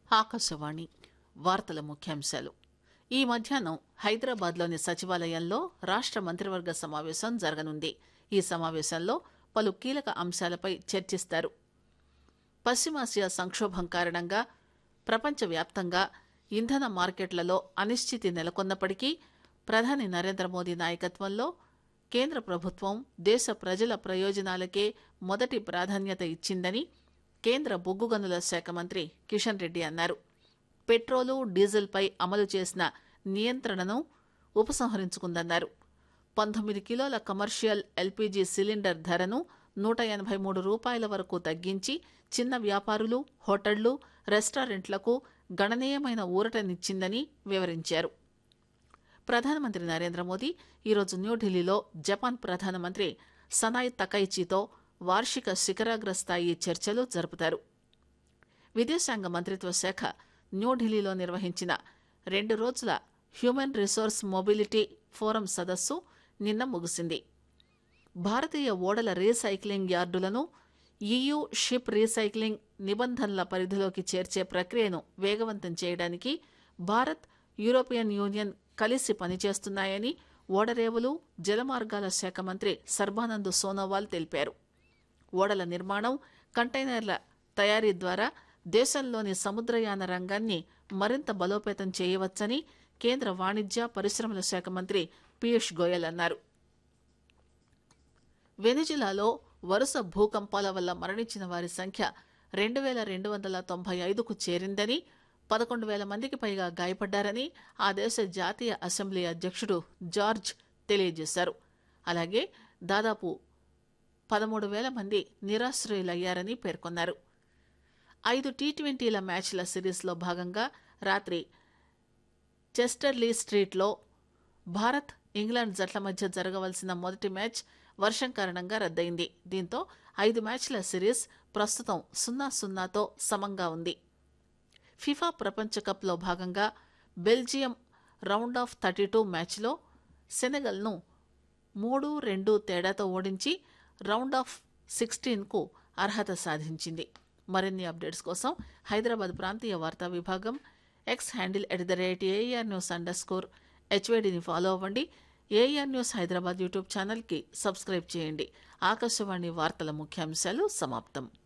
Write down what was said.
ఆకాశవాణి వార్తల ముఖ్యాంశాలు ఈ మధ్యాహ్నం హైదరాబాద్లోని సచివాలయంలో రాష్ట మంత్రివర్గ సమావేశం జరగనుంది ఈ సమావేశంలో పలు కీలక అంశాలపై చర్చిస్తారు పశ్చిమాసియా సంక్షోభం కారణంగా ప్రపంచవ్యాప్తంగా ఇంధన మార్కెట్లలో అనిశ్చితి నెలకొన్నప్పటికీ ప్రధాని నరేంద్ర మోదీ నాయకత్వంలో కేంద్ర ప్రభుత్వం దేశ ప్రజల ప్రయోజనాలకే మొదటి ప్రాధాన్యత ఇచ్చిందని కేంద్ర బొగ్గు గనుల శాఖ మంత్రి కిషన్ రెడ్డి అన్నారు పెట్రోలు డీజిల్పై అమలు చేసిన నియంత్రణను ఉపసంహరించుకుందన్నారు పంతొమ్మిది కిలోల కమర్షియల్ ఎల్పీజీ సిలిండర్ ధరను నూట ఎనభై మూడు రూపాయల వరకు తగ్గించి చిన్న వ్యాపారులు హోటళ్లు రెస్టారెంట్లకు గణనీయమైన ఊరటనిచ్చిందని వివరించారు ప్రధానమంత్రి నరేంద్ర మోదీ ఈరోజు న్యూఢిల్లీలో జపాన్ ప్రధానమంత్రి సనాయ్ తకైచితో వార్షిక శిఖరాగ్ర స్థాయి చర్చలు జరుపుతారు విదేశాంగ మంత్రిత్వ శాఖ న్యూఢిల్లీలో నిర్వహించిన రెండు రోజుల హ్యూమన్ రిసోర్స్ మొబిలిటీ ఫోరం సదస్సు నిన్న ముగిసింది భారతీయ ఓడల రీసైక్లింగ్ యార్డులను ఈయూ షిప్ రీసైక్లింగ్ నిబంధనల పరిధిలోకి చేర్చే ప్రక్రియను వేగవంతం చేయడానికి భారత్ యూరోపియన్ యూనియన్ కలిసి పనిచేస్తున్నాయని ఓడరేవులు జలమార్గాల శాఖ మంత్రి సర్బానంద్ సోనోవాల్ తెలిపారు ఓడల నిర్మాణం కంటైనర్ల తయారీ ద్వారా దేశంలోని సముద్రయాన రంగాన్ని మరింత బలోపేతం చేయవచ్చని కేంద్ర వాణిజ్య పరిశ్రమల శాఖ మంత్రి పీయూష్ గోయల్ అన్నారు వెనిజులాలో వరుస భూకంపాల వల్ల మరణించిన వారి సంఖ్య రెండు వేల రెండు వందల తొంభై ఐదుకు చేరిందని పదకొండు వేల మందికి పైగా గాయపడ్డారని ఆ దేశ జాతీయ అసెంబ్లీ అధ్యక్షుడు జార్జ్ తెలియజేశారు అలాగే దాదాపు పదమూడు వేల మంది నిరాశ్రయులయ్యారని పేర్కొన్నారు ఐదు టీ ట్వంటీల మ్యాచ్ల సిరీస్లో భాగంగా రాత్రి చెస్టర్లీ స్ట్రీట్లో భారత్ ఇంగ్లాండ్ జట్ల మధ్య జరగవలసిన మొదటి మ్యాచ్ వర్షం కారణంగా రద్దయింది దీంతో ఐదు మ్యాచ్ల సిరీస్ ప్రస్తుతం సున్నా సున్నాతో సమంగా ఉంది ఫిఫా ప్రపంచ కప్లో భాగంగా Belgium round of thirty two మ్యాచ్లో సెనెగల్ను మూడు రెండు తేడాతో ఓడించి రౌండ్ ఆఫ్ సిక్స్టీన్కు అర్హత సాధించింది మరిన్ని అప్డేట్స్ కోసం హైదరాబాద్ ప్రాంతీయ వార్తా విభాగం X handle at the rate AR news underscore హెచ్వేడిని ఫాలో అవ్వండి ఏఆర్ న్యూస్ హైదరాబాద్ యూట్యూబ్ ఛానల్కి సబ్స్క్రైబ్ చేయండి ఆకాశవాణి వార్తల ముఖ్యాంశాలు సమాప్తం